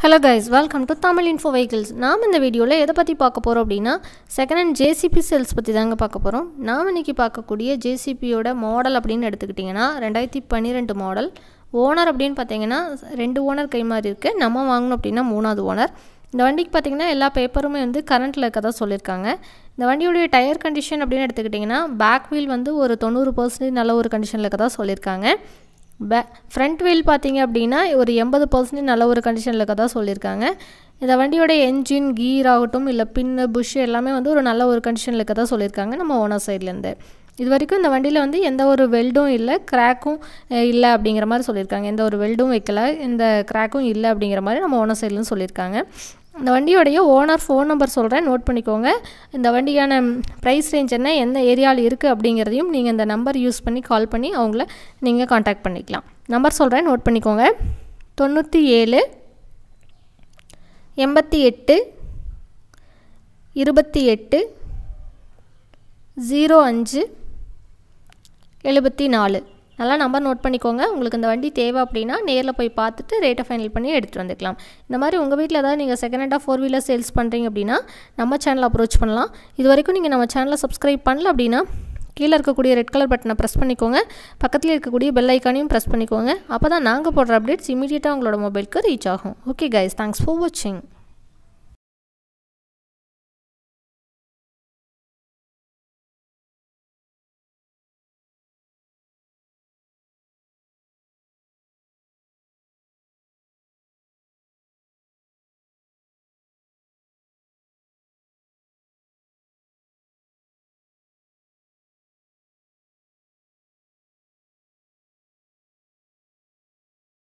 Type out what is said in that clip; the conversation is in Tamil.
hello guys welcome to Tamil info vehicles நாம் இந்த வீடியோவில் எதை பற்றி பார்க்க போகிறோம் அப்படின்னா செகண்ட் ஹேண்ட் ஜேசிபி சேல்ஸ் பற்றி தாங்க பார்க்க போகிறோம் நாம் இன்றைக்கி பார்க்கக்கூடிய ஜேசிபியோட மாடல் அப்படின்னு எடுத்துக்கிட்டிங்கன்னா ரெண்டாயிரத்தி பன்னிரெண்டு மாடல் ஓனர் அப்படின்னு பார்த்தீங்கன்னா ரெண்டு ஓனர் கை மாதிரி இருக்குது நம்ம வாங்கணும் அப்படின்னா மூணாவது ஓனர் இந்த வண்டிக்கு பார்த்தீங்கன்னா எல்லா பேப்பருமே வந்து கரண்ட்டில் இருக்க தான் சொல்லியிருக்காங்க இந்த வண்டியோடைய டயர் கண்டிஷன் அப்படின்னு எடுத்துக்கிட்டிங்கன்னா பேக் வீல் வந்து ஒரு தொண்ணூறு பர்சன்டேஜ் நல்ல ஒரு கண்டிஷனில் இருக்க தான் சொல்லியிருக்காங்க பே ஃப்ரண்ட் வீல் பார்த்தீங்க அப்படின்னா ஒரு எண்பது பர்சன்டேஜ் நல்ல ஒரு கண்டிஷனில் இருக்க தான் சொல்லியிருக்காங்க இந்த வண்டியோட என்ஜின் கீர் ஆகட்டும் இல்லை பின்னு புஷ் எல்லாமே வந்து ஒரு நல்ல ஒரு கண்டிஷனில் இருக்க தான் சொல்லியிருக்காங்க நம்ம ஓனர் சைட்லேருந்து இது வரைக்கும் இந்த வண்டியில் வந்து எந்த ஒரு வெல்டும் இல்லை கிராக்கும் இல்லை அப்படிங்கிற மாதிரி சொல்லியிருக்காங்க எந்த ஒரு வெல்டும் வைக்கல எந்த கிராக்கும் இல்லை அப்படிங்கிற மாதிரி நம்ம ஓனர் சைட்லேருந்து சொல்லியிருக்காங்க இந்த வண்டியோடைய ஓனர் ஃபோன் நம்பர் சொல்கிறேன் நோட் பண்ணிக்கோங்க இந்த வண்டியான ப்ரைஸ் ரேஞ்ச் என்ன எந்த ஏரியாவில் இருக்குது அப்படிங்கிறதையும் நீங்கள் இந்த நம்பர் யூஸ் பண்ணி கால் பண்ணி அவங்கள நீங்கள் காண்டாக்ட் பண்ணிக்கலாம் நம்பர் சொல்கிறேன் நோட் பண்ணிக்கோங்க தொண்ணூற்றி ஏழு எண்பத்தி எட்டு இருபத்தி எட்டு ஜீரோ அஞ்சு எழுபத்தி நாலு நல்லா நம்பர் நோட் பண்ணிக்கோங்க உங்களுக்கு இந்த வண்டி தேவை அப்படின்னா நேரில் போய் பார்த்துட்டு ரேட்டை ஃபைனல் பண்ணி எடுத்துகிட்டு வந்துக்கலாம் இந்த மாதிரி உங்கள் வீட்டில் ஏதாவது நீங்கள் செகண்ட் ஹேண்டாக ஃபோர் வீலர் சேல்ஸ் பண்ணுறீங்க அப்படின்னா நம்ம சேனலை அப்ரோச் பண்ணலாம் இது வரைக்கும் நீங்கள் நம்ம சேனலை சப்ஸ்கிரைப் பண்ணல அப்படின்னா கீழே இருக்கக்கூடிய ரெட் கலர் பட்டனை ப்ரெஸ் பண்ணிக்கோங்க பக்கத்தில் இருக்கக்கூடிய பெல் ஐக்கானையும் ப்ரெஸ் பண்ணிக்கோங்க அப்போ தான் நாங்கள் போடுற அப்டேட்ஸ் இமீடியட்டாக உங்களோட மொபைலுக்கு ரீச் ஆகும் ஓகே கைஸ் தேங்க்ஸ் ஃபார் வாட்சிங்